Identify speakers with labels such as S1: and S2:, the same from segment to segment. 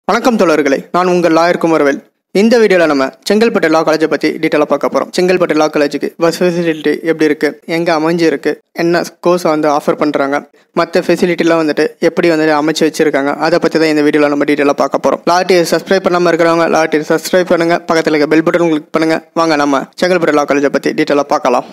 S1: வணக்கம் தோழர்களே நான் உங்கள் லாயர் குமரவேல் இந்த வீடியோவில் நம்ம செங்கல்பட்டு லா காலேஜை பற்றி டீட்டெயிலாக பார்க்க போகிறோம் செங்கல்பட்டு லா காலேஜுக்கு பஸ் ஃபெசிலிட்டி எப்படி இருக்குது எங்கே அமைஞ்சிருக்கு என்ன கோர்ஸ் வந்து ஆஃபர் பண்ணுறாங்க மற்ற ஃபெசிலிட்டிலாம் வந்துட்டு எப்படி வந்துட்டு அமைச்சு வச்சிருக்காங்க அதை பற்றி தான் இந்த வீடியோவில் நம்ம டீட்டெயிலாக பார்க்க போகிறோம் லாட்டி சப்ஸ்கிரைப் பண்ணாமல் இருக்கிறவங்க லாட்டி சப்ஸ்கிரைப் பண்ணுங்கள் பக்கத்தில் இருக்க பெல் பட்டன் கிளிக் பண்ணுங்கள் வாங்க நம்ம செங்கல்பட்டு லா காலேஜை பற்றி டீட்டெயிலாக பார்க்கலாம்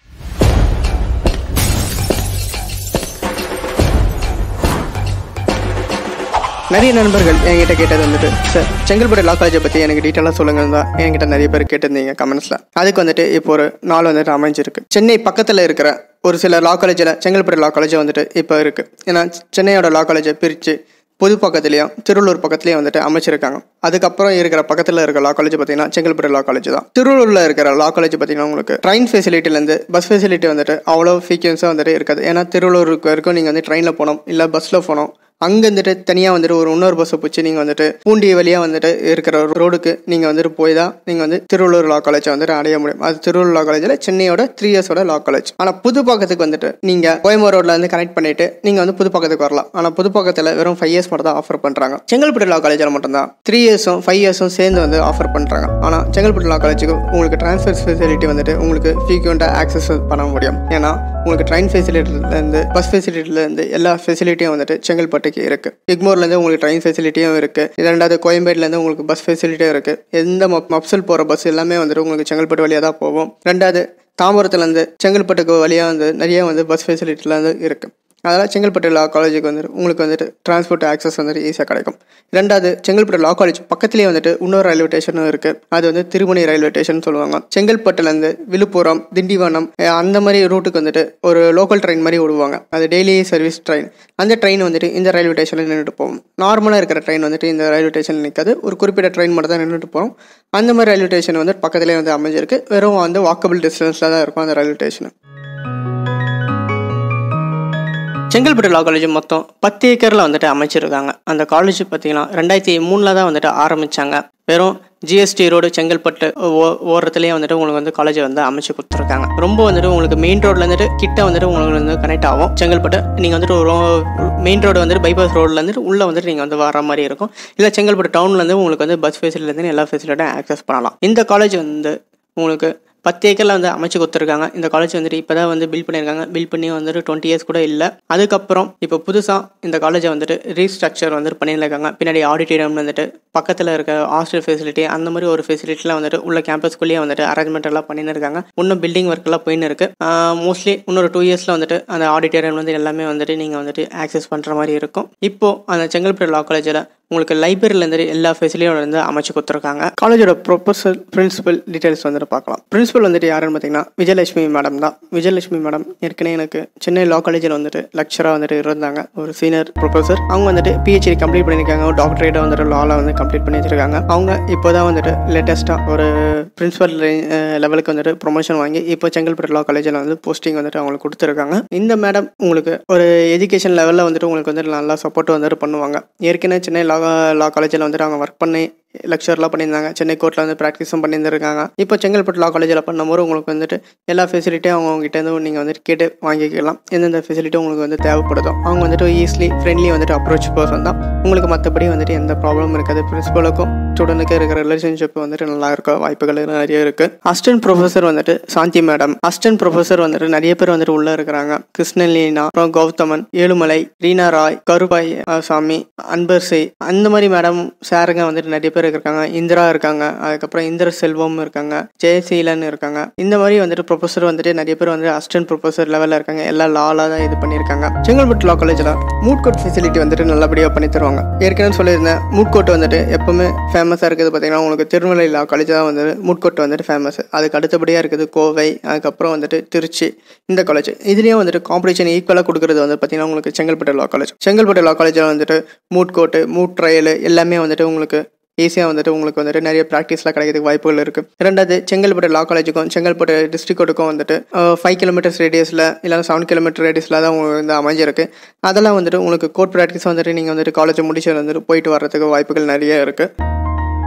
S1: நிறைய நண்பர்கள் என்கிட்ட கேட்டது வந்துட்டு சார் செங்கல்பட்டு லா காலேஜை பற்றி எனக்கு டீட்டெயிலாக சொல்லுங்கள் தான் என்கிட்ட நிறைய பேர் கேட்டிருந்தீங்க கமெண்ட்ஸில் அதுக்கு வந்துட்டு இப்போ ஒரு நாள் வந்துட்டு அமைஞ்சிருக்கு சென்னை பக்கத்தில் இருக்கிற ஒரு சில லா காலேஜில் செங்கல்பட்டு லா காலேஜ் வந்துட்டு இப்போ இருக்குது ஏன்னா சென்னையோட லா காலேஜை பிரித்து புது பக்கத்துலேயும் திருவள்ளூர் பக்கத்துலேயும் வந்துட்டு அமைச்சிருக்காங்க அதுக்கப்புறம் இருக்கிற பக்கத்தில் இருக்கிற லா காலேஜ் பார்த்தீங்கன்னா செங்கல்பட்டு லா காலேஜ் தான் திருவள்ளூரில் இருக்கிற லா காலேஜ் பார்த்தீங்கன்னா உங்களுக்கு ட்ரெயின் ஃபெசிலிட்டிலேருந்து பஸ் ஃபெசிலிட்டி வந்துட்டு அவ்வளோ ஃப்ரீக்வன்ஸாக வந்துட்டு இருக்காது ஏன்னா திருவள்ளூருக்கு வரைக்கும் நீங்கள் வந்து ட்ரெயினில் போகணும் இல்லை பஸ்ஸில் போகணும் அங்கே வந்துட்டு தனியாக வந்துட்டு ஒரு இன்னொரு பஸ்ஸை பிடிச்சி நீங்கள் வந்துட்டு பூண்டி வழியாக வந்துட்டு இருக்கிற ரோடுக்கு நீங்கள் வந்துட்டு போய் தான் நீங்கள் வந்து திருவள்ளூர் லா காலேஜை வந்துட்டு அடைய முடியும் அது திருவள்ளூர் லா காலேஜில் சென்னையோட த்ரீ இயர்ஸோட லா காலேஜ் ஆனால் புதுப்பாக்கத்துக்கு வந்துட்டு நீங்கள் கோயம்பூர் ரோட்ல இருந்து கனெக்ட் பண்ணிட்டு நீங்கள் வந்து புதுப்பாக்கத்துக்கு வரலாம் ஆனால் புதுப்பாக்கத்தில் வெறும் ஃபைவ் இயர்ஸ் மட்டும் தான் ஆஃபர் பண்ணுறாங்க செங்கல்பட்டு லா காலேஜில் மட்டும்தான் த்ரீ இயர்ஸும் ஃபைவ் இயர்ஸும் சேர்ந்து வந்து ஆஃபர் பண்ணுறாங்க ஆனால் செங்கல்பட்டு லா காலேஜுக்கு உங்களுக்கு ட்ரான்ஸ்ஃபர் ஃபெசிலிட்டி வந்துட்டு உங்களுக்கு ஃப்ரீக்வெண்ட்டாக ஆக்சஸ் பண்ண முடியும் ஏன்னா உங்களுக்கு ட்ரெயின் ஃபெசிலிட்டிலேருந்து பஸ் ஃபெசிலிட்டிலேருந்து எல்லா ஃபெசிலிட்டியும் வந்துட்டு செங்கல்பட்டுக்கு இருக்குது எக்மோர்லேருந்து உங்களுக்கு ட்ரெயின் ஃபெசிலிட்டியும் இருக்குது ரெண்டாவது கோயம்பேடுலேருந்து உங்களுக்கு பஸ் ஃபெசிலிட்டியும் இருக்குது எந்த மப் மப்சல் போகிற பஸ் எல்லாமே வந்துட்டு உங்களுக்கு செங்கல்பட்டு வழியாக தான் போகும் ரெண்டாவது தாம்பரத்துலேருந்து செங்கல்பட்டுக்கு வழியாக வந்து நிறைய வந்து பஸ் ஃபெசிலிட்டிலாம் வந்து இருக்குது அதனால் செங்கல்பட்டு லா காலேஜுக்கு வந்துட்டு உங்களுக்கு வந்துட்டு டிரான்ஸ்போர்ட் ஆக்சஸ் வந்துட்டு ஈஸியாக கிடைக்கும் ரெண்டாவது செங்கல்பட்டு லா காலேஜ் பக்கத்துலேயே வந்துட்டு இன்னொரு ரயில்வே ஸ்டேஷனும் இருக்குது அது வந்து திருமணி ரயில்வே ஸ்டேஷன் சொல்லுவாங்க செங்கல்பட்டுலேருந்து விழுப்புரம் திண்டிவனம் அஹ் அந்த மாதிரி ரூட்டுக்கு வந்துட்டு ஒரு லோக்கல் ட்ரெயின் மாதிரி விடுவாங்க அது டெய்லி சர்வீஸ் ட்ரெயின் அந்த ட்ரெயின் வந்துட்டு இந்த ரயில்வே ஸ்டேஷனில் நின்றுட்டு போகும் நார்மலாக இருக்கிற ட்ரெயின் வந்துட்டு இந்த ரயில்வே ஸ்டேஷனில் நிற்காது ஒரு குறிப்பிட்ட ட்ரெயின் மட்டும் தான் நின்றுட்டு போகும் அந்த மாதிரி ரயில்வே ஸ்டேஷன் வந்து பக்கத்துலேயே வந்து அமைஞ்சிருக்கு வெறும் வந்து வாக்கபிள் டிஸ்டன்ஸில் தான் இருக்கும் அந்த railway station Chengalpattu law college மொத்தம் பத்து ஏக்கரில் வந்துட்டு அமைச்சிருக்காங்க அந்த காலேஜ் பார்த்தீங்கன்னா ரெண்டாயிரத்தி மூணில் தான் வந்துட்டு ஆரம்பித்தாங்க வெறும் ஜிஎஸ்டி ரோடு செங்கல்பட்டு ஓ ஓரத்துலேயே வந்துட்டு உங்களுக்கு வந்து காலேஜ் வந்து அமைச்சு கொடுத்துருக்காங்க ரொம்ப வந்துட்டு உங்களுக்கு மெயின் ரோட்ல வந்துட்டு கிட்ட வந்துட்டு உங்களுக்கு வந்து கனெக்ட் ஆகும் செங்கல்பட்டு நீங்கள் வந்துட்டு ஒரு மெயின் ரோடு வந்துட்டு பைபாஸ் ரோட்ல வந்துட்டு உள்ளே வந்துட்டு நீங்கள் வந்து வர மாதிரி இருக்கும் இல்லை செங்கல்பட்டு டவுன்லேருந்து உங்களுக்கு வந்து பஸ் ஃபெசிலிட்டிலேருந்து எல்லா ஃபெசிலிட்டியும் ஆக்சஸ் பண்ணலாம் இந்த காலேஜ் வந்து உங்களுக்கு பத்து ஏக்கரில் வந்து அமைச்சு கொடுத்துருக்காங்க இந்த காலேஜ் வந்துட்டு இப்போ தான் வந்து பில் பண்ணியிருக்காங்க பில் பண்ணி வந்துட்டு டுவெண்ட்டி இயர்ஸ் கூட இல்லை அதுக்கப்புறம் இப்போ புதுசாக இந்த காலேஜை வந்துட்டு ரீஸ்ட்ரக்சர் வந்துட்டு பண்ணியிருக்காங்க பின்னாடி ஆடிட்டோரியம் வந்துட்டு பக்கத்தில் இருக்க ஹாஸ்டல் ஃபெசிலிட்டி அந்த மாதிரி ஒரு ஃபெசிலிட்டிலாம் வந்துட்டு உள்ள கேம்பஸ்குள்ளேயே வந்துட்டு அரேஞ்ச்மெண்ட் எல்லாம் பண்ணின்னு இருக்காங்க இன்னும் பில்டிங் ஒர்க் எல்லாம் போயின்னு இருக்கு மோஸ்ட்லி இன்னொரு டூ இயர்ஸில் வந்துட்டு அந்த ஆடிட்டோரியம் வந்து எல்லாமே வந்துட்டு நீங்கள் வந்துட்டு ஆக்சஸ் பண்ணுற மாதிரி இருக்கும் இப்போ அந்த செங்கல்பட்டு லா காலேஜில் உங்களுக்கு லைப்ரரியிலேருந்து எல்லா ஃபெசிலிட்டியும் வந்து அமைச்சு கொடுத்துருக்காங்க காலேஜோட ப்ரொஃபஸர் பிரின்சிபல் டீட்டெயில்ஸ் வந்துட்டு பார்க்கலாம் பிரின்சிபல் வந்துட்டு யாருன்னு பார்த்தீங்கன்னா விஜயலட்சுமி மேடம் தான் விஜயலட்சுமி மேடம் ஏற்கனவே எனக்கு சென்னை லா காலேஜில் வந்துட்டு லெக்சராக வந்துட்டு இருந்தாங்க ஒரு சீனியர் ப்ரொஃபஸர் அவங்க வந்துட்டு பிஹெச்டி கம்ப்ளீட் பண்ணியிருக்காங்க ஒரு டாக்டரேட்டை வந்துட்டு லாவில் வந்து கம்ப்ளீட் பண்ணி வச்சிருக்காங்க அவங்க இப்போ தான் வந்துட்டு லேட்டஸ்ட்டாக ஒரு பிரின்சிபல் லெவலுக்கு வந்துட்டு ப்ரொமோஷன் வாங்கி இப்போ செங்கல்பட்டு லா காலேஜில் வந்து போஸ்டிங் வந்துட்டு அவங்களுக்கு கொடுத்துருக்காங்க இந்த மேடம் உங்களுக்கு ஒரு எஜுகேஷன் லெவலில் வந்துட்டு உங்களுக்கு வந்துட்டு நல்லா சப்போர்ட் வந்துட்டு பண்ணுவாங்க ஏற்கனவே சென்னை லா லா காலேஜில் வந்துட்டு அவங்க ஒர்க் பண்ணி லெக்சர்லாம் பண்ணியிருந்தாங்க சென்னை கோர்ட்டில் வந்து ப்ராக்டிஸும் பண்ணியிருந்திருக்காங்க இப்போ செங்கல்பட்டு லா காலேஜில் பண்ணும்போது உங்களுக்கு வந்துட்டு எல்லா ஃபெசிலிட்டியும் அவங்க உங்ககிட்ட இருந்து நீங்கள் வந்துட்டு கேட்டு வாங்கிக்கலாம் எந்தெந்த ஃபெசிலிட்டி உங்களுக்கு வந்து தேவைப்படுதோ அவங்க வந்துட்டு ஈஸிலி ஃப்ரெண்ட்லி வந்துட்டு அப்ரோச் பர்சன் தான் உங்களுக்கு மற்றபடி வந்துட்டு எந்த ப்ராப்ளமும் இருக்காது பிரின்சிபலுக்கும் ஸ்டூடெண்ட்டுக்கு இருக்கிற ரிலேஷன்ஷிப் வந்துட்டு நல்லா இருக்க வாய்ப்புகள் நிறைய இருக்கு அசிஸ்டன்ட் ப்ரொஃபஸர் வந்துட்டு சாந்தி மேடம் அசிஸ்டன்ட் ப்ரொஃபஸர் வந்துட்டு நிறைய பேர் வந்துட்டு உள்ள இருக்கிறாங்க கிருஷ்ணலீனா அப்புறம் கௌதமன் ஏழுமலை ரீனா ராய் கருபாய் அஹ், சாமி அன்பர் செய் அந்த மாதிரி மேடம் சாருங்க வந்துட்டு நிறைய பேர் இருக்காங்க இந்திரா இருக்காங்க அதுக்கப்புறம் இந்திர செல்வம் இருக்காங்க ஜெயசீலன் இருக்காங்க இந்த மாதிரி வந்துட்டு ப்ரொஃபஸர் வந்துட்டு நிறைய பேர் வந்து அசிஸ்டன்ட் ப்ரொஃபஸர் லெவலில் இருக்காங்க எல்லா லால தான் இது பண்ணியிருக்காங்க செங்கல்பட்டு லா காலேஜில் மூட் கோட் ஃபெசிலிட்டி வந்துட்டு நல்லபடியாக பண்ணி தருவாங்க ஏற்கனவே சொல்லியிருந்தேன் மூட் கோட் வந்துட்டு எப்பவுமே ஃபேமஸாக இருக்குது பார்த்தீங்கன்னா உங்களுக்கு திருநெல்வேலி லா காலேஜ் தான் வந்து மூட் கோட் வந்துட்டு ஃபேமஸ் அதுக்கு அடுத்தபடியாக இருக்குது கோவை அதுக்கப்புறம் வந்துட்டு திருச்சி இந்த காலேஜ் இதுலேயும் வந்துட்டு காம்படிஷன் ஈக்குவலாக கொடுக்குறது வந்து பார்த்தீங்கன்னா உங்களுக்கு Chengalpattu law college Chengalpattu law காலேஜில் வந்துட்டு மூட் கோட்டு மூட் ட்ரையல் எல்லாமே வந்துட்டு உங்களுக்கு ஈஸியாக வந்துட்டு உங்களுக்கு வந்துட்டு நிறைய ப்ராக்டிஸ்லாம் கிடைக்கிறதுக்கு வாய்ப்புகள் இருக்குது ரெண்டாவது செங்கல்பட்டு லா காலேஜுக்கும் செங்கல்பட்டு டிஸ்ட்ரிக்ட்டுக்கும் வந்துட்டு ஃபைவ் கிலோமீட்டர்ஸ் ரேடியஸில் இல்லைனா செவன் கிலோமீட்டர் ரேடியஸில் தான் உங்களுக்கு வந்து அமைஞ்சிருக்கு அதெல்லாம் வந்துட்டு உங்களுக்கு கோர்ட் ப்ராக்டிஸ் வந்துட்டு நீங்கள் வந்துட்டு காலேஜ் முடிச்சு வந்துட்டு போயிட்டு வர்றதுக்கு வாய்ப்புகள் நிறைய இருக்குது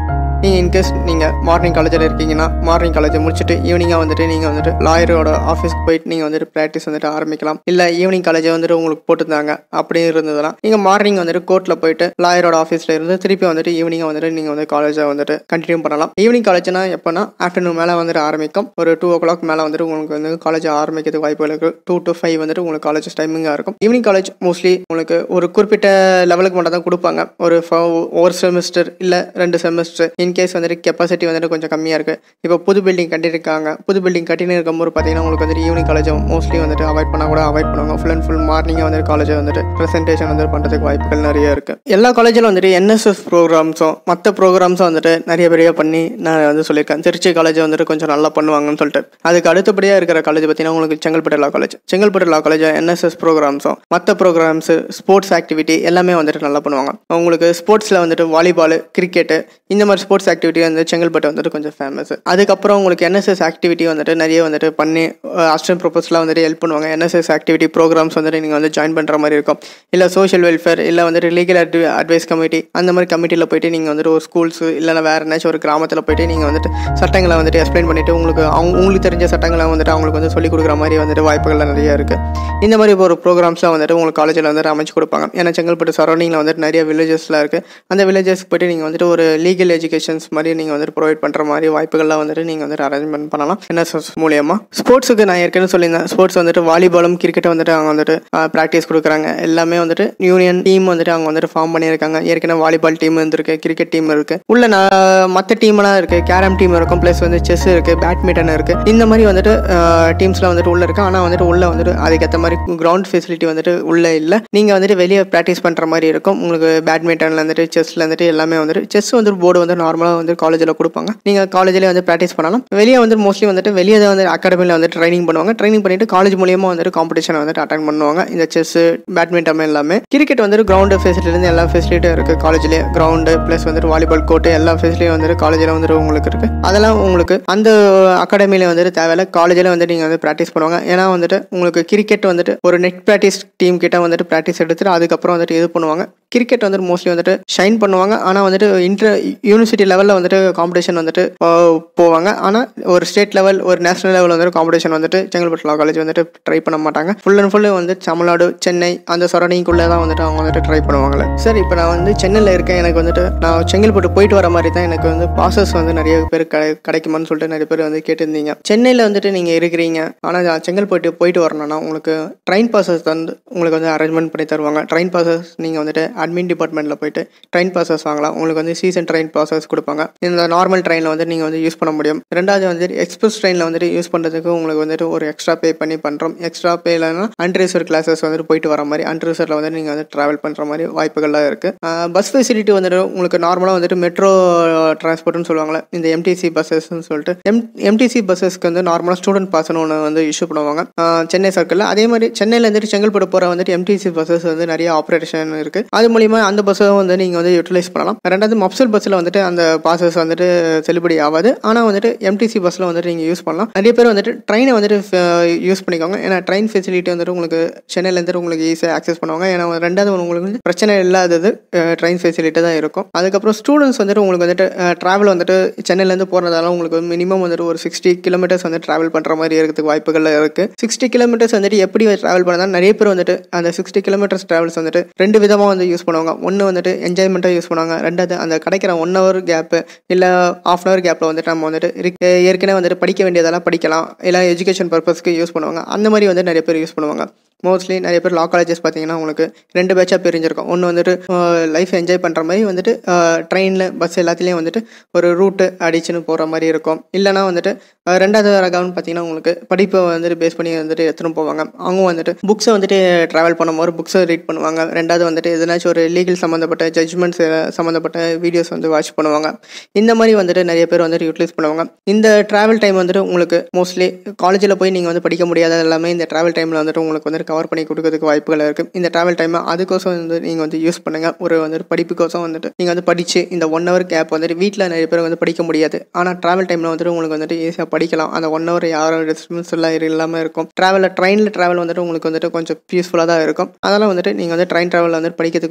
S1: நீங்கள் இன்கேஸ் நீங்கள் மார்னிங் காலேஜில் இருக்கீங்கன்னா மார்னிங் காலேஜை முடிச்சுட்டு ஈவினிங்காக வந்துட்டு நீங்கள் வந்துட்டு லாயரோட ஆஃபீஸ்க்கு போயிட்டு நீங்கள் வந்துட்டு ப்ராக்டிஸ் வந்துட்டு ஆரம்பிக்கலாம் இல்லை ஈவினிங் காலேஜை வந்துட்டு உங்களுக்கு போட்டுருந்தாங்க அப்படி இருந்ததுன்னா நீங்கள் மார்னிங் வந்துட்டு கோர்ட்டில் போயிட்டு லாயரோட ஆஃபீஸில் இருந்து திருப்பி வந்துட்டு ஈவினிங்காக வந்துட்டு நீங்கள் வந்து காலேஜை வந்துட்டு கண்டினியூ பண்ணலாம் ஈவினிங் காலேஜ்னா எப்போனா ஆஃப்டர்நூன் மேலே வந்துட்டு ஆரம்பிக்கும் ஒரு டூ ஓ கிளாக் மேலே வந்துட்டு உங்களுக்கு வந்து காலேஜ் ஆரம்பிக்கிறதுக்கு வாய்ப்புகள் இருக்குது டூ டு ஃபைவ் வந்துட்டு உங்களுக்கு காலேஜ் டைமிங்காக இருக்கும் ஈவினிங் காலேஜ் மோஸ்ட்லி உங்களுக்கு ஒரு குறிப்பிட்ட லெவலுக்கு மட்டும் தான் கொடுப்பாங்க ஒரு ஃப- ஒரு செமஸ்டர் இல்லை ரெண்டு செமஸ்டர் இன்கேஸ் வந்துட்டு கெப்பாசிட்டி வந்துட்டு கொஞ்சம் கம்மியாக இருக்குது இப்போ புது பில்டிங் கட்டியிருக்காங்க புது பில்டிங் கட்டினு இருக்கும்போது பார்த்தீங்கன்னா உங்களுக்கு வந்துட்டு ஈவினிங் காலேஜ் மோஸ்ட்லி வந்துட்டு அவாய்ட் பண்ணால் கூட அவாய்ட் பண்ணுவாங்க ஃபுல் அண்ட் ஃபுல் மார்னிங்காக வந்துட்டு காலேஜ் வந்துட்டு ப்ரெசன்டேஷன் வந்து பண்ணுறதுக்கு வாய்ப்புகள் நிறைய இருக்குது எல்லா காலேஜில் வந்துட்டு என்எஸ்எஸ் ப்ரோக்ராம்ஸும் மற்ற ப்ரோக்ராம்ஸும் வந்துட்டு நிறைய பெரிய பண்ணி நான் வந்து சொல்லியிருக்கேன் திருச்சி காலேஜ் வந்துட்டு கொஞ்சம் நல்லா பண்ணுவாங்கன்னு சொல்லிட்டு அதுக்கு அடுத்தபடியாக இருக்கிற காலேஜ் பார்த்தீங்கன்னா உங்களுக்கு Chengalpattu law college Chengalpattu law college NSS ப்ரோக்ராம்ஸும் மற்ற ப்ரோக்ராம்ஸு ஸ்போர்ட்ஸ் ஆக்டிவிட்டி எல்லாமே வந்துட்டு நல்லா பண்ணுவாங்க உங்களுக்கு ஸ்போர்ட்ஸில் வந்துட்டு வாலிபால் கிரிக்கெட்டு இந்த மாதிரி ஸ்போர்ட்ஸ் ஆக்டிவிட்டி வந்து செங்கல்பட்டு வந்துட்டு கொஞ்சம் ஃபேமஸ் அதுக்கப்புறம் உங்களுக்கு என்எஸ்எஸ் ஆக்டிவிட்டி வந்துட்டு நிறைய வந்துட்டு பண்ணி அஸ்டன் ப்ரொபோஸ்லாம் வந்துட்டு ஹெல்ப் பண்ணுவாங்க என்எஸ்எஸ் ஆக்டிவிட்டி ப்ரோக்ராம்ஸ் வந்துட்டு நீங்கள் வந்து ஜாயின் பண்ணுற மாதிரி இருக்கும் இல்லை சோஷியல் வெல்ஃபேர் இல்லை வந்துட்டு லீகல் அட்வி அட்வைஸ் கமிட்டி அந்த மாதிரி கமிட்டியில் போயிட்டு நீங்கள் வந்துட்டு ஒரு ஸ்கூல்ஸ் இல்லைனா வேறு ஏதாச்சும் ஒரு கிராமத்தில் போயிட்டு நீங்கள் வந்துட்டு சட்டங்களை வந்துட்டு எக்ஸ்பிளைன் பண்ணிவிட்டு உங்களுக்கு அவங்க உங்களுக்கு தெரிஞ்ச சட்டங்களை வந்துட்டு அவங்களுக்கு வந்து சொல்லிக் கொடுக்குற மாதிரி வந்துட்டு வாய்ப்புகள் நிறைய இருக்குது இந்த மாதிரி ஒரு ப்ரோக்ராம்ஸ்லாம் வந்துட்டு உங்களுக்கு காலேஜில் வந்துட்டு அமைச்சு கொடுப்பாங்க ஏன்னா செங்கல்பட்டு சரௌண்டிங்கில் வந்துட்டு நிறைய வில்லேஜஸ்லாம் இருக்குது அந்த வில்லேஜஸ்க்கு போயிட்டு நீங்கள் வந்துட்டு ஒரு லீகல் எஜுகேஷன்ஸ் மாதிரி நீங்கள் வந்துட்டு ப்ரொவைட் பண்ணுற மாதிரி வாய்ப்புகள்லாம் வந்துட்டு நீங்கள் வந்துட்டு அரேஞ்ச்மெண்ட் பண்ணலாம் என்எஸ்எஸ் மூலியமாக ஸ்போர்ட்ஸுக்கு நான் ஏற்கனவே சொல்லியிருந்தேன் ஸ்போர்ட்ஸ் வந்துட்டு வாலிபாலும் கிரிக்கெட்டும் வந்துட்டு அவங்க வந்துட்டு ப்ராக்டிஸ் கொடுக்குறாங்க எல்லாமே வந்துட்டு யூனியன் டீம் வந்துட்டு அவங்க வந்துட்டு ஃபார்ம் பண்ணியிருக்காங்க ஏற்கனவே வாலிபால் டீம் இருந்திருக்கு கிரிக்கெட் டீம் இருக்குது உள்ள நான் மற்ற டீம்லாம் இருக்குது கேரம் டீம் இருக்கும் ப்ளஸ் வந்து செஸ் இருக்குது பேட்மிண்டன் இருக்குது இந்த மாதிரி வந்துட்டு டீம்ஸ்லாம் வந்துட்டு உள்ள இருக்கு ஆனால் வந்துட்டு உள்ள வந்துட்டு அதுக்கேற்ற மாதிரி கிரவுண்ட் ஃபெசிலிட்டி வந்துட்டு உள்ள இல்லை நீங்கள் வந்துட்டு வெளியே ப்ராக்டிஸ் பண்ணுற மாதிரி இருக்கும் உங்களுக்கு பேட்மிண்டன்ல வந்துட்டு செஸ்ல வந்துட்டு எல்லாமே வந்துட்டு செஸ் வந்து போர்டு வந்து நார்மலாக வந்து காலேஜில் கொடுப்பாங்க நீங்கள் காலேஜ்லேயே வந்து ப்ராக்டிஸ் பண்ணலாம் வெளியே வந்து மோஸ்ட்லி வந்துட்டு வெளியே தான் வந்து அகாடமியில் வந்து ட்ரைனிங் பண்ணுவாங்க ட்ரைனிங் பண்ணிட்டு காலேஜ் மூலியமாக வந்துட்டு காம்படிஷன் வந்துட்டு அட்டன் பண்ணுவாங்க இந்த செஸ் பேட்மிண்டன் எல்லாமே கிரிக்கெட் வந்துட்டு கிரவுண்டு ஃபெசிலிட்டிலேருந்து எல்லா ஃபெசிலிட்டியும் இருக்குது காலேஜ்லேயே கிரவுண்டு ப்ளஸ் வந்துட்டு வாலிபால் கோர்ட்டு எல்லா ஃபெசிலிட்டியும் வந்துட்டு காலேஜில் வந்துட்டு உங்களுக்கு இருக்குது அதெல்லாம் உங்களுக்கு அந்த அகாடமியில் வந்துட்டு தேவையில்ல காலேஜில் வந்துட்டு நீங்கள் வந்து ப்ராக்டிஸ் பண்ணுவாங்க ஏன்னா வந்துட்டு உங்களுக்கு கிரிக்கெட் வந்துட்டு ஒரு நெட் ப்ராக்டிஸ் டீம் கிட்ட வந்துட்டு ப்ராக்டிஸ் எடுத்துட்டு அதுக்கப்புறம் வந்துட்டு இது பண்ணுவாங்க கிரிக்கெட் வந்துட்டு மோஸ்ட்லி வந்துட்டு ஷைன் பண்ணுவாங்க ஆனால் வந்துட்டு இன்டர் யூனிவர்சிட்டி லெவலில் வந்துட்டு காம்படிஷன் வந்துட்டு போ- போவாங்க ஆனால் ஒரு ஸ்டேட் லெவல் ஒரு நேஷனல் லெவல் வந்துட்டு காம்படிஷன் வந்துட்டு செங்கல்பட்டு லா காலேஜ் வந்துட்டு ட்ரை பண்ண மாட்டாங்க ஃபுல் அண்ட் ஃபுல்லு வந்து தமிழ்நாடு சென்னை அந்த சரௌண்டிங்குள்ளே தான் வந்துட்டு அவங்க வந்துட்டு ட்ரை பண்ணுவாங்களே சார் இப்போ நான் வந்து சென்னையில் இருக்கேன் எனக்கு வந்துட்டு நான் செங்கல்பட்டு போயிட்டு வர மாதிரி தான் எனக்கு வந்து பாசஸ் வந்து நிறைய பேர் கிடை கிடைக்குமான்னு சொல்லிட்டு நிறைய பேர் வந்து கேட்டிருந்தீங்க சென்னையில் வந்துட்டு நீங்கள் இருக்கிறீங்க ஆனால் செங்கல்பட்டு போயிட்டு வரணும்னா உங்களுக்கு ட்ரெயின் பாசஸ் வந்து உங்களுக்கு வந்து அரேஞ்ச்மெண்ட் பண்ணி தருவாங்க ட்ரெயின் பாசஸ் நீங்கள் வந்துட்டு அட்மின் டிபார்ட்மெண்ட்டில் போயிட்டு ட்ரெயின் பாசஸ் வாங்கலாம் உங்களுக்கு வந்து சீசன் ட்ரெயின் பாசஸ் கொடுப்பாங்க இந்த நார்மல் ட்ரெயினில் வந்து நீங்கள் வந்து யூஸ் பண்ண முடியும் ரெண்டாவது வந்து எக்ஸ்பிரஸ் ட்ரெயினில் வந்துட்டு யூஸ் பண்ணுறதுக்கு உங்களுக்கு வந்துட்டு ஒரு எக்ஸ்ட்ரா பே பண்ணி பண்ணுறோம் எக்ஸ்ட்ரா பேலனா அன்ரிசர்வ் கிளாஸஸ் வந்துட்டு போயிட்டு வர மாதிரி அன்ரிசர்வில் வந்து நீங்கள் வந்து ட்ராவல் பண்ணுற மாதிரி வாய்ப்புகள்லாம் இருக்குது பஸ் ஃபெசிலிட்டி வந்துட்டு உங்களுக்கு நார்மலாக வந்துட்டு மெட்ரோ டிரான்ஸ்போர்ட்னு சொல்லுவாங்கள்ல இந்த எம்டிசி பஸ்ஸஸ்ன்னு சொல்லிட்டு எம் எம்டிசி பஸ்ஸஸ்க்கு வந்து நார்மலாக ஸ்டூடெண்ட் பாஸ்னு ஒன்று வந்து இஷ்யூ பண்ணுவாங்க ஆஹ் சென்னை சர்க்கிளில் அதே மாதிரி சென்னையில் வந்துட்டு செங்கல்பட்டு போகிற வந்துட்டு எம்டிசி பஸ்ஸஸ் வந்து நிறைய ஆப்ரேஷன் இருக்குது அது மூலிமா அந்த பஸ்ஸை வந்து நீங்கள் வந்து யூட்டிலைஸ் பண்ணலாம் ரெண்டாவது மப்சல் பஸ்ஸில் வந்துட்டு அந்த பாசஸ் வந்துட்டு செல்லுபடி ஆகாது ஆனால் வந்துட்டு எம்டிசி பஸ்ஸில் வந்துட்டு நீங்கள் யூஸ் பண்ணலாம் நிறைய பேர் வந்துட்டு ட்ரெயினை வந்துட்டு யூஸ் பண்ணிக்கோங்க ஏன்னா ட்ரெயின் ஃபெசிலிட்டி வந்துட்டு உங்களுக்கு சென்னையிலேருந்து உங்களுக்கு ஈஸியாக ஆக்சஸ் பண்ணுவாங்க ஏன்னா ரெண்டாவது உங்களுக்கு வந்து பிரச்சனை இல்லாதது ட்ரெயின் ஃபெசிலிட்டி தான் இருக்கும் அதுக்கப்புறம் ஸ்டூடெண்ட்ஸ் வந்துட்டு உங்களுக்கு வந்துட்டு ட்ராவல் வந்துட்டு சென்னையிலேருந்து போகிறதால உங்களுக்கு மினிமம் வந்துட்டு ஒரு சிக்ஸ்டி கிலோமீட்டர்ஸ் வந்து ட்ராவல் பண்ணுற மாதிரி இருக்கிறதுக்கு வாய்ப்புகள் இருக்குது சிக்ஸ்டி கிலோமீட்டர்ஸ் வந்துட்டு எப்படி ட்ராவல் பண்ணால் நிறைய பேர் வந்துட்டு அந்த சிக்ஸ்டி கிலோமீட்டர்ஸ் ட்ராவல்ஸ் வந்துட்டு ரெண்டு விதமாக வந்து யூஸ் பண்ணுவாங்க ஒன்று வந்துட்டு என்ஜாய்மெண்ட்டாக யூஸ் பண்ணுவாங்க ரெண்டாவது அந்த கிடைக்கிற ஒன் ஹவர் கேப்பு இல்லை ஆஃப் அன் ஹவர் கேப்பில் வந்துட்டு நம்ம வந்துட்டு இருக்கு- ஏற்கனவே வந்துட்டு படிக்க வேண்டியதெல்லாம் படிக்கலாம் இல்லை எஜுகேஷன் பர்பஸ்க்கு யூஸ் பண்ணுவாங்க அந்த மாதிரி வந்து நிறைய பேர் யூஸ் பண்ணுவாங்க மோஸ்ட்லி நிறைய பேர் லா காலேஜஸ் பார்த்தீங்கன்னா உங்களுக்கு ரெண்டு பேட்சாக பிரிஞ்சிருக்கும் ஒன்று வந்துட்டு லைஃப் என்ஜாய் பண்ணுற மாதிரி வந்துட்டு ட்ரெயினில் பஸ் எல்லாத்துலேயும் வந்துட்டு ஒரு ரூட்டு அடிச்சுன்னு போகிற மாதிரி இருக்கும் இல்லைனா வந்துட்டு அஹ், ரெண்டாவது ரகம்னு பார்த்தீங்கன்னா உங்களுக்கு படிப்பை வந்துட்டு பேஸ் பண்ணி வந்துட்டு எடுத்துன்னு போவாங்க அவங்க வந்துட்டு புக்ஸை வந்துட்டு ட்ராவல் பண்ணும்போது புக்ஸை ரீட் பண்ணுவாங்க ரெண்டாவது வந்துட்டு எதனாச்சும் ஒரு லீகல் சம்மந்தப்பட்ட ஜட்ஜ்மெண்ட்ஸ் சம்மந்தப்பட்ட வீடியோஸ் வந்து வாட்ச் பண்ணுவாங்க இந்த மாதிரி வந்துட்டு நிறைய பேர் வந்துட்டு யூட்டிலைஸ் பண்ணுவாங்க இந்த ட்ராவல் டைம் வந்துட்டு உங்களுக்கு மோஸ்ட்லி காலேஜில் போய் நீங்கள் வந்து படிக்க முடியாத எல்லாமே இந்த ட்ராவல் டைமில் வந்துட்டு உங்களுக்கு வந்துட்டு கவர் பண்ணி கொடுக்கறதுக்கு வாய்ப்புகள் இருக்குது இந்த ட்ராவல் டைமை அதுக்கோசம் வந்து நீங்கள் வந்து யூஸ் பண்ணுங்கள் ஒரு வந்துட்டு படிப்புக்கோசம் வந்துட்டு நீங்கள் வந்து படித்து இந்த ஒன் ஹவர் கேப் வந்துட்டு வீட்டில் நிறைய பேர் வந்து படிக்க முடியாது ஆனால் ட்ராவல் டைமில் வந்துட்டு உங்களுக்கு வந்துட்டு ஈஸியாக படிக்கலாம் அந்த ஒன் ஹவர் யாரும் ரெஸ்பான்ஸ் எல்லாம் இல்லாமல் இருக்கும் ட்ராவலில் ட்ரெயினில் ட்ராவல் வந்துட்டு உங்களுக்கு வந்துட்டு கொஞ்சம் பீஸ்ஃபுல்லாக தான் இருக்கும் அதெல்லாம் வந்துட்டு நீங்கள் வந்து ட்ரெயின் ட்ராவலில் வந்துட்டு படிக்கிறதுக்கு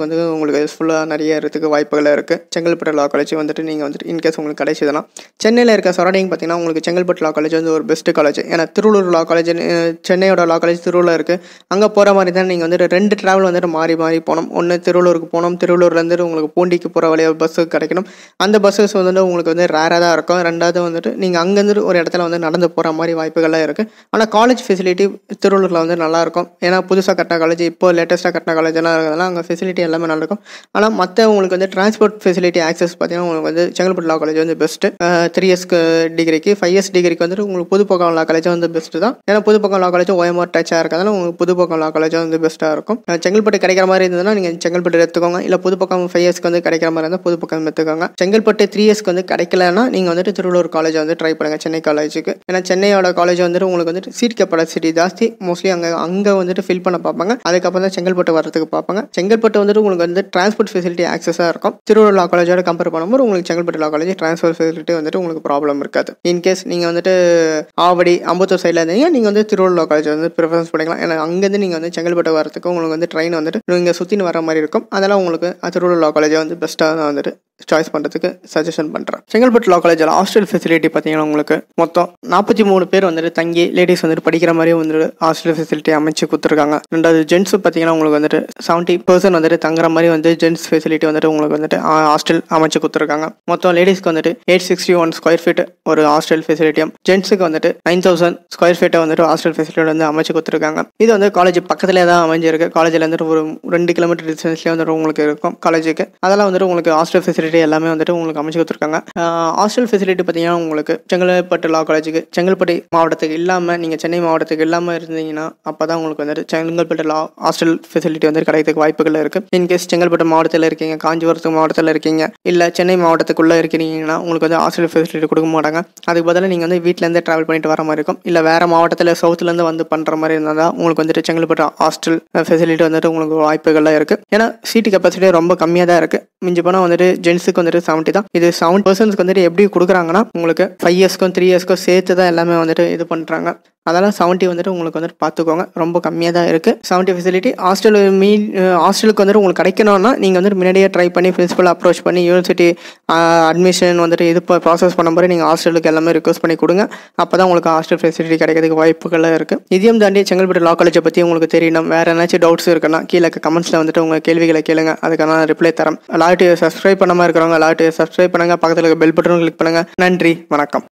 S1: வந்து உங்களுக்கு யூஸ்ஃபுல்லாக நிறைய இருக்கிறதுக்கு வாய்ப்புகள் இருக்குது செங்கல்பட்டு லா காலேஜ் வந்துட்டு நீங்கள் வந்துட்டு இன்கேஸ் உங்களுக்கு கிடைச்சதுன்னா சென்னையில் இருக்க சரௌண்டிங் பார்த்தீங்கன்னா உங்களுக்கு செங்கல்பட்டு லா காலேஜ் வந்து ஒரு பெஸ்ட் காலேஜ் ஏன்னா திருவள்ளூர் லா காலேஜ் சென்னையோட லா காலேஜ் திருவள்ளூர் இருக்குது அங்கே போகிற மாதிரி தான் நீங்கள் வந்துட்டு ரெண்டு ட்ராவல் வந்துட்டு மாறி மாறி போகணும் ஒன்று திருவள்ளூருக்கு போகணும் திருவள்ளூர்லேருந்து உங்களுக்கு பூண்டிக்கு போகிற வழியாக பஸ்ஸு கிடைக்கணும் அந்த பஸ்ஸஸ் வந்துட்டு உங்களுக்கு வந்து ரேராக தான் இருக்கும் ரெண்டாவது வந்துட்டு நீங்கள் அங்கேருந்து ஒரு இடத்துல வந்து நடந்து போகிற மாதிரி வாய்ப்புகள்லாம் இருக்குது ஆனால் காலேஜ் ஃபெசிலிட்டி திருவள்ளூரில் வந்து நல்லாயிருக்கும் ஏன்னா புதுசாக கட்டின காலேஜ் இப்போ லேட்டஸ்ட்டாக கட்டின காலேஜ் எல்லாம் இருக்கிறதுனால அங்கே ஃபெசிலிட்டி எல்லாமே நல்லாயிருக்கும் ஆனால் மற்ற உங்களுக்கு வந்து டிரான்ஸ்போர்ட் ஃபெசிலிட்டி ஆக்சஸ் பார்த்தீங்கன்னா உங்களுக்கு வந்து செங்கல்பட்டு லா காலேஜ் வந்து பெஸ்ட்டு த்ரீ இயர்ஸ்க்கு டிகிரிக்கு ஃபைவ் இயர்ஸ் டிகிரிக்கு வந்துட்டு உங்களுக்கு புதுப்பக்கம் லா காலேஜ் வந்து பெஸ்ட்டு தான் ஏன்னா புதுப்பக்கம் லா காலேஜ் ஓஎம்ஆர் டச்சாக இருக்கிறதால உங்களுக்கு புதுப்பக்கம் லா காலேஜ் வந்து பெஸ்ட்டாக இருக்கும் அஹ் செங்கல்பட்டு கிடைக்கிற மாதிரி இருந்ததுன்னா நீங்கள் செங்கல்பட்டு எடுத்துக்கோங்க இல்லை புதுப்பக்கம் ஃபைவ் இயர்ஸ்க்கு வந்து கிடைக்கிற மாதிரி இருந்தால் புதுப்பக்கம் எடுத்துக்கோங்க செங்கல்பட்டு த்ரீ இயர்ஸ்க்கு வந்து கிடைக்கலன்னா நீங்கள் வந்துட்டு திருவள்ளூர் காலேஜ் வந்து ட்ரை பண்ணுங்கள் சென்னை காலேஜுக்கு ஏன்னா சென்னையோட காலேஜ் வந்துட்டு உங்களுக்கு வந்துட்டு சீட் கெப்பாசிட்டி ஜாஸ்தி மோஸ்ட்லி அங்கே அங்கே வந்துட்டு ஃபில் பண்ண பார்ப்பாங்க அதுக்கப்புறம் தான் செங்கல்பட்டு வரதுக்கு பார்ப்பாங்க செங்கல்பட்டு வந்துட்டு உங்களுக்கு வந்து டிரான்ஸ்போர்ட் ஃபெசிலிட்டி ஆக்சஸாக இருக்கும் திருவள்ளூர் லா காலேஜோட கம்பேர் பண்ணும்போது உங்களுக்கு Chengalpattu law college transport facility வந்துட்டு உங்களுக்கு ப்ராப்ளம் இருக்காது இன்கேஸ் நீங்கள் வந்துட்டு ஆவடி அம்பத்தூர் சைடில் இருந்தீங்க நீங்கள் வந்து திருவள்ளூர் லா காலேஜ் வந்து ப்ரிஃபரன்ஸ் பண்ணிக்கலாம் ஏன்னா அங்கேருந்து நீங்கள் வந்து செங்கல்பட்டு வரதுக்கு உங்களுக்கு வந்து ட்ரெயின் வந்துட்டு நீங்கள் சுற்றின்னு வர மாதிரி இருக்கும் அதெல்லாம் உங்களுக்கு திருவள்ளூர் லா காலேஜை வந்து பெஸ்ட்டாக தான் வந்துட்டு சாய்ஸ் பண்ணுறதுக்கு சஜஷன் பண்ணுறேன் செங்கல்பட்டு லா காலேஜில் ஹாஸ்டல் ஃபெசிலிட்டி பார்த்தீங்கன்னா உங்களுக்கு மொத்தம் நாற்பத்தி மூணு பேர் வந்துட்டு தங்கி லேடிஸ் வந்துட்டு படிக்கிற மாதிரியே வந்துட்டு ஹாஸ்டல் ஃபெசிலிட்டி அமைச்சு கொடுத்துருக்காங்க ரெண்டாவது ஜென்ஸ் பார்த்தீங்கன்னா உங்களுக்கு வந்துட்டு செவன்ட்டி பர்சன்ட் வந்துட்டு தங்குற மாதிரி வந்து ஜென்ஸ் ஃபெசிலிட்டி வந்துட்டு உங்களுக்கு வந்துட்டு ஹாஸ்டல் அமைச்சு கொடுத்துருக்காங்க மொத்தம் லேடிஸ்க்கு வந்துட்டு eight sixty one square feet ஒரு ஹாஸ்டல் ஃபெசிலிட்டியும் ஜென்ஸுக்கு வந்துட்டு நைன் தௌசண்ட் ஸ்கொயர் ஃபீட்டை வந்துட்டு ஹாஸ்டல் ஃபெசிலிட்டி வந்து அமைச்சு கொடுத்துருக்காங்க இது வந்து காலேஜ் பக்கத்துலேயே தான் அமைஞ்சிருக்கு காலேஜில் வந்துட்டு ஒரு ரெண்டு கிலோமீட்டர் டிஸ்டன்ஸ்லேயே வந்துட்டு உங்களுக்கு இருக்கும் காலேஜுக்கு அதெல்லாம் வந்துட்டு உங்களுக்கு ஹாஸ்டல் ஃபெசிலிட்டி எல்லாமே வந்துட்டு உங்களுக்கு அமைச்சு கொடுத்துருக்காங்க ஹாஸ்டல் ஃபெசிலிட்டி பார்த்தீங்கன்னா உங்களுக்கு செங்கல்பட்டு லா காலேஜுக்கு செங்கல்பட்டு மாவட்டத்துக்கு இல்லாமல் நீங்கள் சென்னை மாவட்டத்துக்கு இல்லாமல் இருந்தீங்கன்னா அப்போ தான் உங்களுக்கு வந்துட்டு செங்கல்பட்டு லா ஹாஸ்டல் ஃபெசிலிட்டி வந்து கிடைக்கிறதுக்கு வாய்ப்புகள் இருக்குது இன்கேஸ் செங்கல்பட்டு மாவட்டத்தில் இருக்கீங்க காஞ்சிபுரத்து மாவட்டத்தில் இருக்கீங்க இல்லை சென்னை மாவட்டத்துக்குள்ளே இருக்கிறீங்கன்னா உங்களுக்கு வந்து ஹாஸ்டல் ஃபெசிலிட்டி கொடுக்க மாட்டாங்க அதுக்கு பதிலாக நீங்கள் வந்து வீட்டிலேருந்து ட்ராவல் பண்ணிட்டு வர மாதிரி இருக்கும் இல்லை வேறு மாவட்டத்தில் சவுத்துலேருந்து வந்து பண்ணுற மாதிரி இருந்தால் தான் உங்களுக்கு வந்துட்டு செங்கல்பட்டு ஹாஸ்டல் ஃபெசிலிட்டி வந்துட்டு உங்களுக்கு வாய்ப்புகள்லாம் இருக்குது ஏன்னா சீட்டு கெப்பாசிட்டி ரொம்ப கம்மியாக தான் இருக்குது மிஞ்சி போனால் வந்துட்டு ஜென்ஸுக்கு வந்துட்டு செவன்ட்டி தான் இது செவன் பர்சன்ட்ஸ்க்கு வந்துட்டு எப்படி கொடுக்குறாங்கன்னா உங்களுக்கு ஃபைவ் இயர்ஸ்க்கும் த்ரீ இயர்ஸ்க்கும் சேர்த்து தான் எல்லாமே வந்துட்டு இது பண்ணுறாங்க அதெல்லாம் செவன்ட்டி வந்துட்டு உங்களுக்கு வந்துட்டு பார்த்துக்கோங்க ரொம்ப கம்மியாக தான் இருக்குது செவன்ட்டி ஃபெசிலிட்டி ஹாஸ்டல் மீன் ஹாஸ்டலுக்கு வந்துட்டு உங்களுக்கு கிடைக்கணும்னா நீங்கள் வந்துட்டு முன்னாடியே ட்ரை பண்ணி பிரின்சிபல் அப்ரோச் பண்ணி யூனிவர்சிட்டி அட்மிஷன் வந்துட்டு இது ப்ராசஸ் பண்ணும்போது நீங்கள் ஹாஸ்டலுக்கு எல்லாமே ரிக்வஸ்ட் பண்ணி கொடுங்க அப்போ தான் உங்களுக்கு ஹாஸ்டல் ஃபெசிலிட்டி கிடைக்கிறதுக்கு வாய்ப்புகள்லாம் இருக்குது இதையும் தாண்டி செங்கல்பட்டு லா காலேஜை பற்றி உங்களுக்கு தெரியணும் வேறு ஏதாச்சும் டவுட்ஸ் இருக்குன்னா கீழே கமெண்ட்ஸில் வந்துட்டு உங்கள் கேள்விகளை கேளுங்க அதுக்கான ரிப்ளை தரேன் லாட்டு சப்ஸ்கிரைப் பண்ணாமல் இருக்கிறவங்க லாட்டு சப்ஸ்கிரைப் பண்ணுங்கள் பக்கத்தில் இருக்க பெல் பட்டனும் கிளிக் பண்ணுங்கள் நன்றி வணக்கம்